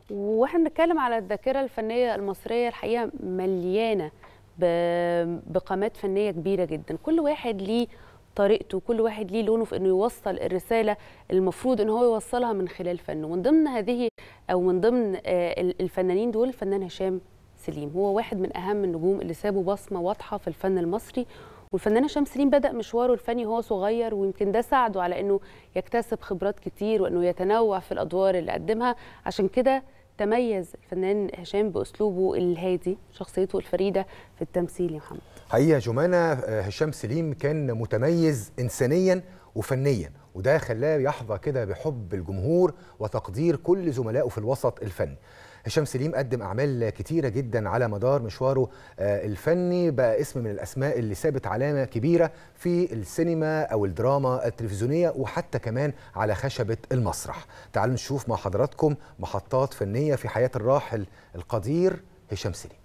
واحنا بنتكلم على الذاكره الفنيه المصريه الحقيقه مليانه بقامات فنيه كبيره جدا كل واحد ليه طريقته كل واحد ليه لونه في انه يوصل الرساله المفروض ان هو يوصلها من خلال فنه من ضمن هذه او من ضمن الفنانين دول الفنان هشام سليم هو واحد من اهم النجوم اللي سابوا بصمه واضحه في الفن المصري والفنان هشام سليم بدا مشواره الفني وهو صغير ويمكن ده ساعده على انه يكتسب خبرات كتير وانه يتنوع في الادوار اللي قدمها عشان كده تميز الفنان هشام باسلوبه الهادي شخصيته الفريده في التمثيل يا محمد حقيقه جمانه هشام سليم كان متميز انسانيا وفنيا وده خلاه يحظى كده بحب الجمهور وتقدير كل زملائه في الوسط الفني هشام سليم قدم اعمال كتيره جدا على مدار مشواره الفني بقى اسم من الاسماء اللي سابت علامه كبيره في السينما او الدراما التلفزيونيه وحتى كمان على خشبه المسرح تعالوا نشوف مع حضراتكم محطات فنيه في حياه الراحل القدير هشام سليم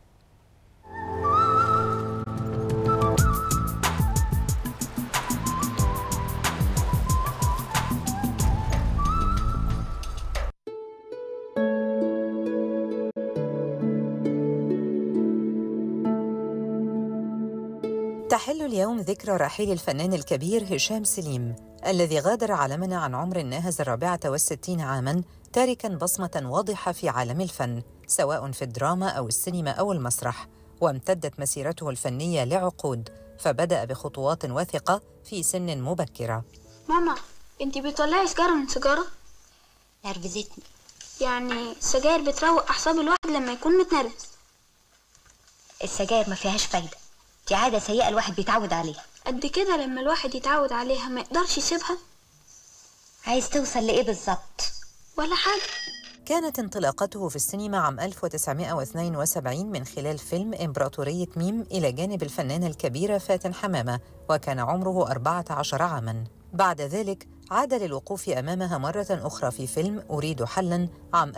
تحل اليوم ذكرى رحيل الفنان الكبير هشام سليم الذي غادر عالمنا عن عمر ناهز الرابعة والستين عاماً تاركاً بصمة واضحة في عالم الفن سواء في الدراما أو السينما أو المسرح وامتدت مسيرته الفنية لعقود فبدأ بخطوات واثقة في سن مبكرة ماما انتي بتولعي سيجارة من سيجارة؟ نرفزتني يعني السجاير بتروق أعصاب الواحد لما يكون متنرفز السجاير ما فيهاش فايدة دي عادة سيئة الواحد بيتعود عليها قد كده لما الواحد يتعود عليها ما يقدرش يسيبها عايز توصل لإيه بالظبط؟ ولا حاجة كانت انطلاقته في السينما عام 1972 من خلال فيلم إمبراطورية ميم إلى جانب الفنانة الكبيرة فاتن حمامة وكان عمره 14 عاماً بعد ذلك عاد للوقوف أمامها مرة أخرى في فيلم أريد حلاً عام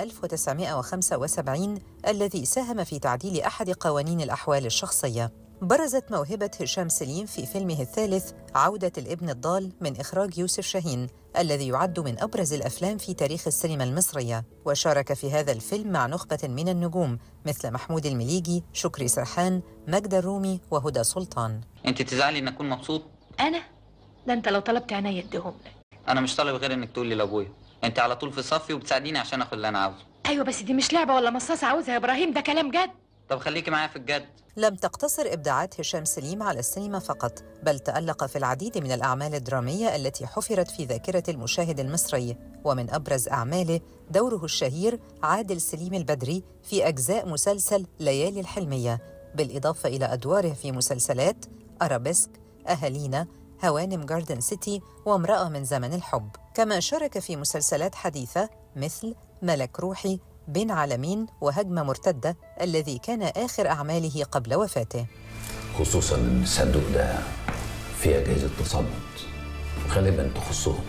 1975 الذي ساهم في تعديل أحد قوانين الأحوال الشخصية برزت موهبة هشام سليم في فيلمه الثالث عودة الابن الضال من إخراج يوسف شاهين الذي يعد من أبرز الأفلام في تاريخ السينما المصرية وشارك في هذا الفيلم مع نخبة من النجوم مثل محمود المليجي، شكري سرحان، مجد الرومي وهدى سلطان انت تزعلي ان اكون مبسوط انا ده انت لو طلبت عينيا اديهم لك انا مش طالب غير انك تقولي لابويا انت على طول في صفي وبتساعديني عشان اخد اللي انا عاوزه ايوه بس دي مش لعبه ولا مصاصه عاوزها يا ابراهيم ده كلام جد طب خليكي معايا في الجد لم تقتصر إبداعات هشام سليم على السينما فقط بل تألق في العديد من الأعمال الدرامية التي حفرت في ذاكرة المشاهد المصري ومن أبرز أعماله دوره الشهير عادل سليم البدري في أجزاء مسلسل ليالي الحلمية بالإضافة إلى أدواره في مسلسلات أرابيسك أهالينا هوانم جاردن سيتي وامرأة من زمن الحب كما شارك في مسلسلات حديثة مثل ملك روحي بين عالمين وهجمة مرتدة الذي كان آخر أعماله قبل وفاته خصوصا ان الصندوق ده فيه اجهزه تصنت غالبا تخصهم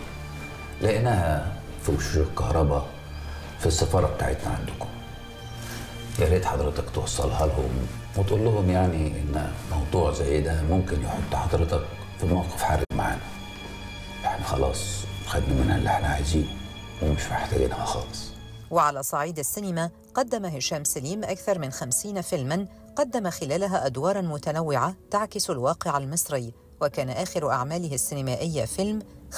لقيناها في وشوش الكهرباء في السفاره بتاعتنا عندكم يا ريت حضرتك توصلها لهم وتقول لهم يعني ان موضوع زي ده ممكن يحط حضرتك في موقف حرج معانا احنا خلاص خدنا منها اللي احنا عايزينه ومش محتاجينها خالص وعلى صعيد السينما قدم هشام سليم أكثر من خمسين فيلماً قدم خلالها أدواراً متنوعة تعكس الواقع المصري وكان آخر أعماله السينمائية فيلم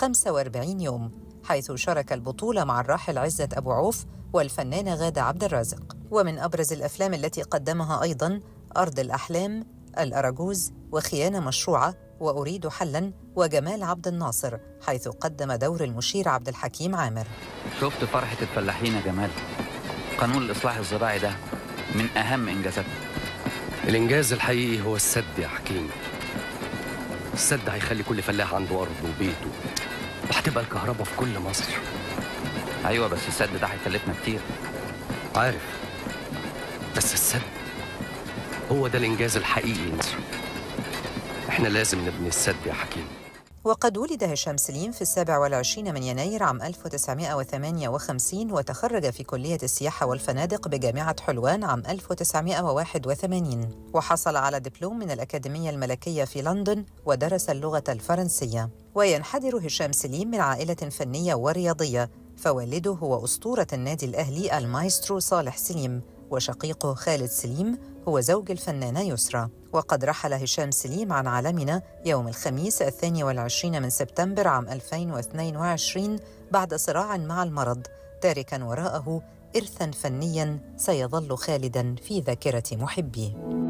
45 يوم حيث شارك البطولة مع الراحل عزت أبو عوف والفنانة غادة عبد الرازق ومن أبرز الأفلام التي قدمها أيضاً أرض الأحلام الأراجوز وخيانة مشروعة وأريد حلاً وجمال عبد الناصر حيث قدم دور المشير عبد الحكيم عامر شفت فرحة الفلاحين يا جمال قانون الإصلاح الزراعي ده من أهم إنجازاتنا الإنجاز الحقيقي هو السد يا حكيم السد هيخلي كل فلاح عنده أرض وبيته وهتبقى الكهرباء في كل مصر أيوة بس السد ده هيكلفنا كتير عارف بس السد هو ده الإنجاز الحقيقي لمصر احنا لازم نبني السد يا حكيم وقد ولد هشام سليم في السابع والعشرين من يناير عام 1958 وتخرج في كلية السياحة والفنادق بجامعة حلوان عام 1981 وحصل على دبلوم من الأكاديمية الملكية في لندن ودرس اللغة الفرنسية وينحدر هشام سليم من عائلة فنية ورياضية فوالده هو أسطورة النادي الأهلي المايسترو صالح سليم وشقيقه خالد سليم هو زوج الفنانة يسرى وقد رحل هشام سليم عن عالمنا يوم الخميس الثاني والعشرين من سبتمبر عام 2022 بعد صراع مع المرض تاركا وراءه إرثا فنيا سيظل خالدا في ذاكرة محبيه